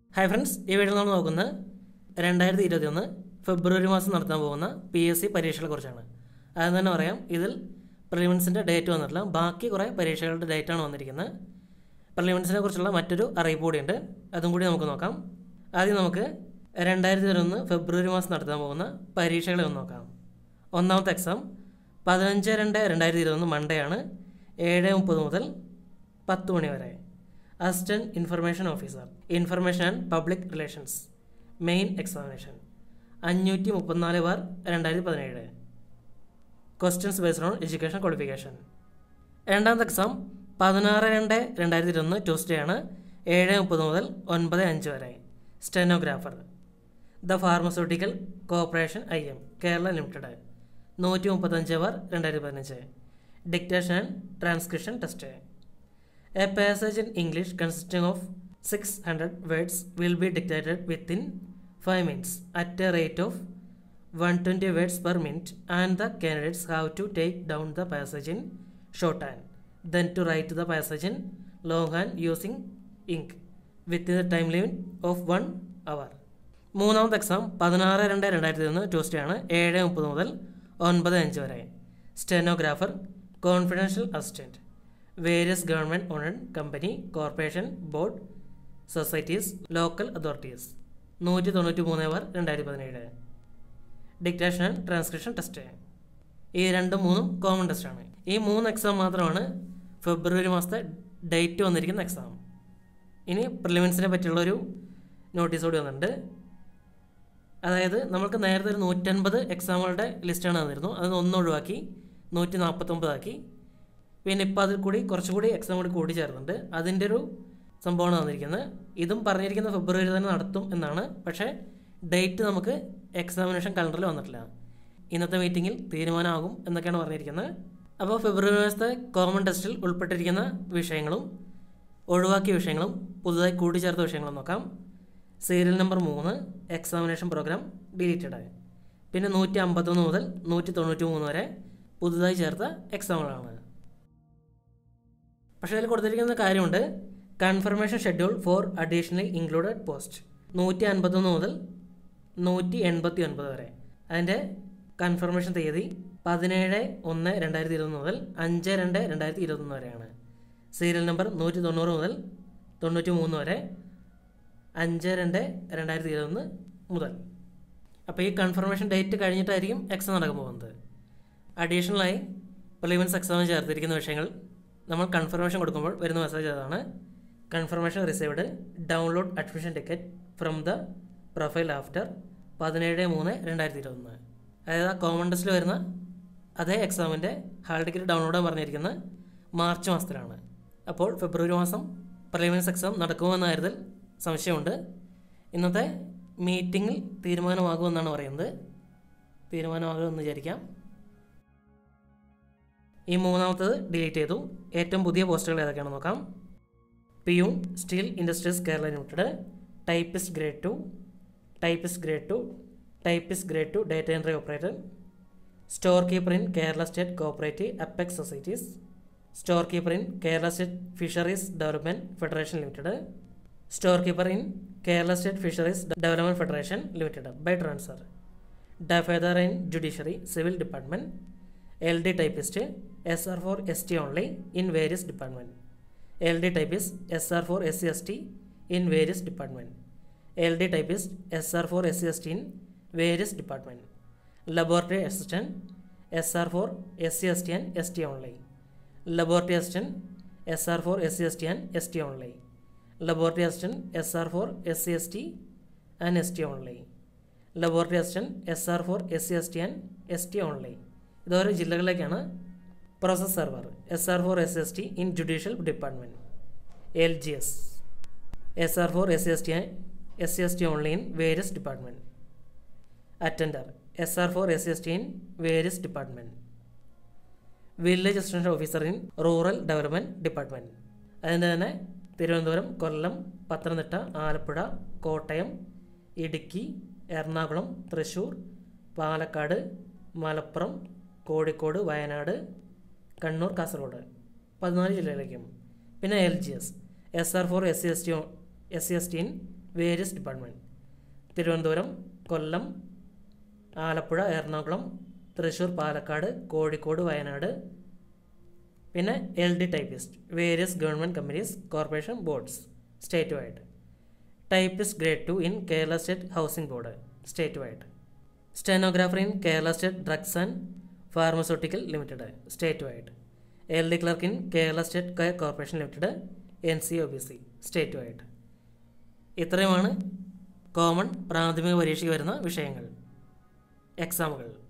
Hi friends ഈ വീഡിയോയിൽ നമ്മൾ നോക്കുന്നത് രണ്ടായിരത്തി ഇരുപത്തി ഒന്ന് ഫെബ്രുവരി മാസം നടത്താൻ പോകുന്ന പി എസ് സി പരീക്ഷകളെ കുറിച്ചാണ് അതെന്ന് തന്നെ പറയാം ഇതിൽ പ്രിലിമിൻസിൻ്റെ ഡേറ്റ് വന്നിട്ടില്ല ബാക്കി കുറേ പരീക്ഷകളുടെ ഡേറ്റാണ് വന്നിരിക്കുന്നത് പ്രിലിമിൻസിനെ കുറിച്ചുള്ള മറ്റൊരു അറിയിപ്പ് കൂടിയുണ്ട് അതും കൂടി നമുക്ക് നോക്കാം ആദ്യം നമുക്ക് രണ്ടായിരത്തി ഇരുപത്തൊന്ന് ഫെബ്രുവരി മാസം നടത്താൻ പോകുന്ന പരീക്ഷകളെ ഒന്ന് നോക്കാം ഒന്നാമത്തെ എക്സാം പതിനഞ്ച് രണ്ട് രണ്ടായിരത്തി ഇരുപത്തൊന്ന് മൺഡേ ആണ് ഏഴ് മുപ്പത് മുതൽ പത്ത് മണി വരെ assistant information officer information and public relations main examination അഞ്ഞൂറ്റി മുപ്പത്തിനാല് ബാർ രണ്ടായിരത്തി പതിനേഴ് questions based on education qualification രണ്ടാമത്തെ എക്സാം പതിനാറ് രണ്ട് രണ്ടായിരത്തി ഇരുപത്തൊന്ന് ട്യൂസ്ഡേ ആണ് ഏഴ് മുപ്പത് മുതൽ ഒൻപത് അഞ്ച് വരെ stenographer the pharmaceutical corporation I M Kerala limited നൂറ്റി മുപ്പത്തഞ്ച് ബാർ രണ്ടായിരത്തി പതിനഞ്ച് dictation and transcription test A passage in English consisting of 600 words will be dictated within 5 minutes at a rate of 120 words per minute and the candidates have to take down the passage in shorthand then to write the passage in longhand using ink within the time limit of 1 hour. മൂന്നാമത്തെ exam പതിനാറ് രണ്ട് രണ്ടായിരത്തി ഒന്ന് Tuesday ആണ് ഏഴ് മുപ്പത് മുതൽ ഒൻപത് അഞ്ച് വരെ stenographer confidential assistant various government owned company corporation board societies local authorities നൂറ്റി തൊണ്ണൂറ്റി മൂന്ന് ബാർ രണ്ടായിരത്തി പതിനേഴ് ഡിക്റ്റേഷൻ ആൻഡ് ട്രാൻസ്ക്രിപ്ഷൻ ടെസ്റ്റ് ഈ രണ്ടും മൂന്നും കോമൺ ടെസ്റ്റാണ് ഈ മൂന്ന് എക്സാം മാത്രമാണ് ഫെബ്രുവരി മാസത്തെ ഡേറ്റ് വന്നിരിക്കുന്ന എക്സാം ഇനി പ്രിലിമിൻസിനെ പറ്റിയുള്ളൊരു നോട്ടീസ് കൂടി വന്നിട്ടുണ്ട് അതായത് നമുക്ക് നേരത്തെ ഒരു നൂറ്റൻപത് എക്സാമുകളുടെ ലിസ്റ്റാണ് തന്നിരുന്നു അത് ഒന്ന് ഒഴിവാക്കി നൂറ്റി നാൽപ്പത്തൊമ്പതാക്കി പിന്നെ ഇപ്പോൾ അതിൽ കൂടി കുറച്ചുകൂടി എക്സാം കൂടി കൂടി ചേർന്നുണ്ട് അതിൻ്റെ ഒരു സംഭവമാണ് തന്നിരിക്കുന്നത് ഇതും പറഞ്ഞിരിക്കുന്ന ഫെബ്രുവരി തന്നെ നടത്തും എന്നാണ് പക്ഷേ ഡേറ്റ് നമുക്ക് എക്സാമിനേഷൻ കലണ്ടറിൽ വന്നിട്ടില്ല ഇന്നത്തെ മീറ്റിങ്ങിൽ തീരുമാനമാകും എന്നൊക്കെയാണ് പറഞ്ഞിരിക്കുന്നത് അപ്പോൾ ഫെബ്രുവരി മാസത്തെ കോമൺ ടെസ്റ്റിൽ ഉൾപ്പെട്ടിരിക്കുന്ന വിഷയങ്ങളും ഒഴിവാക്കിയ വിഷയങ്ങളും പുതുതായി കൂട്ടിച്ചേർത്ത വിഷയങ്ങളും നോക്കാം സീരിയൽ നമ്പർ മൂന്ന് എക്സാമിനേഷൻ പ്രോഗ്രാം ഡിലീറ്റഡ് ആയി പിന്നെ നൂറ്റി അമ്പത്തൊന്ന് മുതൽ നൂറ്റി തൊണ്ണൂറ്റി മൂന്ന് വരെ പുതുതായി ചേർത്ത എക്സാമുകളാണ് പക്ഷേ അതിൽ കൊടുത്തിരിക്കുന്ന കാര്യമുണ്ട് confirmation schedule for additionally included post നൂറ്റി അൻപത്തൊന്ന് മുതൽ നൂറ്റി എൺപത്തി ഒൻപത് വരെ അതിൻ്റെ കൺഫർമേഷൻ തീയതി പതിനേഴ് ഒന്ന് രണ്ടായിരത്തി ഇരുപത്തൊന്ന് മുതൽ അഞ്ച് രണ്ട് രണ്ടായിരത്തി ഇരുപത്തൊന്ന് വരെയാണ് സീരിയൽ നമ്പർ നൂറ്റി തൊണ്ണൂറ് മുതൽ തൊണ്ണൂറ്റി മൂന്ന് വരെ അഞ്ച് രണ്ട് രണ്ടായിരത്തി ഇരുപത്തൊന്ന് മുതൽ അപ്പോൾ ഈ കൺഫർമേഷൻ ഡേറ്റ് കഴിഞ്ഞിട്ടായിരിക്കും എക്സാം നടക്കാൻ പോകുന്നത് അഡീഷണലായി പ്രിലിമിൻസ് എക്സാമിന് ചേർത്തിരിക്കുന്ന വിഷയങ്ങൾ നമ്മൾ കൺഫർമേഷൻ കൊടുക്കുമ്പോൾ വരുന്ന മെസ്സേജ് അതാണ് confirmation received download admission ticket from the profile after പതിനേഴ് മൂന്ന് രണ്ടായിരത്തി ഇരുപത്തൊന്ന് അതായത് ആ കോമൺ ടെസ്റ്റിൽ വരുന്ന അതേ എക്സാമിൻ്റെ ഹാൾ ടിക്കറ്റ് ഡൗൺലോഡ് ചെയ്യാൻ പറഞ്ഞിരിക്കുന്നത് മാർച്ച് മാസത്തിലാണ് അപ്പോൾ ഫെബ്രുവരി മാസം പ്രിലിമിനസ് എക്സാം നടക്കുമെന്ന കാര്യത്തിൽ സംശയമുണ്ട് ഇന്നത്തെ മീറ്റിങ്ങിൽ തീരുമാനമാകുമെന്നാണ് പറയുന്നത് തീരുമാനമാകുമെന്ന് വിചാരിക്കാം ഈ മൂന്നാമത്തത് ഡിലീറ്റ് ചെയ്തു ഏറ്റവും പുതിയ പോസ്റ്റുകൾ ഏതൊക്കെയാണെന്ന് നോക്കാം peon steel industries Kerala limited typist grade two typist grade two typist grade two data entry operator storekeeper in Kerala state cooperative apex societies storekeeper in Kerala state fisheries development federation limited storekeeper in Kerala state fisheries development federation limited by transfer ഡഫേദർ in judiciary civil department L D typist S R for S T only in various department L D typist S R for S C S T in various department L D typist S R for S C S T in various department laboratory assistant S R for S C S T and S T only laboratory assistant S R for S C S T and S T only laboratory assistant S R for S C S T and S T only laboratory assistant S R for S C S T and S T only ഇതോരോ ജില്ലകളിലേക്കാണ് process server S R for S S T in judicial department L G S S R for S S T S C S T only in various department attender S R for S S T in various department village assistant officer in rural development department അതിൻ്റെ തന്നെ തിരുവനന്തപുരം കൊല്ലം പത്തനംതിട്ട ആലപ്പുഴ കോട്ടയം ഇടുക്കി എറണാകുളം തൃശ്ശൂർ പാലക്കാട് മലപ്പുറം കോഴിക്കോട് വയനാട് കണ്ണൂർ കാസർഗോഡ് പതിനാല് ജില്ലകളിലേക്കും പിന്നെ L G S S R for S C S T S C S T in various department Thiruvananthapuram Kollam Alappuzha Ernakulam Thrissur Palakkad Kozhikode Wayanad പിന്നെ L D typist various government companies corporation boards state wide typist grade two in Kerala state housing board state wide stenographer in Kerala state drugs and pharmaceutical limited state wide L D clerk in Kerala state care corporation limited N C O B C state wide ഇത്രയുമാണ് common പ്രാഥമിക പരീക്ഷയ്ക്ക് വരുന്ന വിഷയങ്ങൾ എക്സാമുകൾ